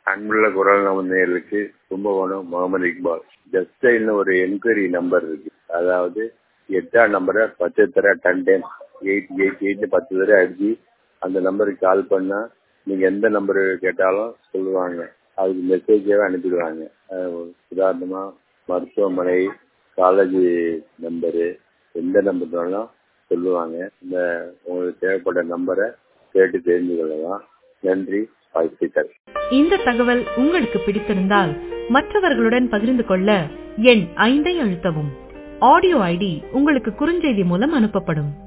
அன்புள்ள குரல் நேயர்களுக்கு கும்பகோணம் முகமது இக்பால் ஜஸ்டைல்னு ஒரு என்கொயரி நம்பர் இருக்கு அதாவது எட்டாம் நம்பரை பத்து தர ten time eight eight eight பத்து தடவை அடிச்சு அந்த நம்பருக்கு கால் பண்ணா நீங்க எந்த நம்பர் கேட்டாலும் சொல்லுவாங்க அதுக்கு மெசேஜாவே அனுப்பிடுவாங்க அஹ் உதாரணமா மருத்துவமனை காலேஜ் நம்பரு எந்த நம்பர் வேணாலும் சொல்லுவாங்க இந்த உங்களுக்கு தேவைப்பட்ட நம்பரை கேட்டு தெரிந்து கொள்ளலாம் நன்றி வாழ்த்துக்கள் இந்த தகவல் உங்களுக்கு பிடித்திருந்தால் மற்றவர்களுடன் பகிர்ந்து கொள்ள எண் ஐந்தை அழுத்தவும் ஆடியோ ஐடி உங்களுக்கு குறுஞ்செய்தி மூலம் அனுப்பப்படும்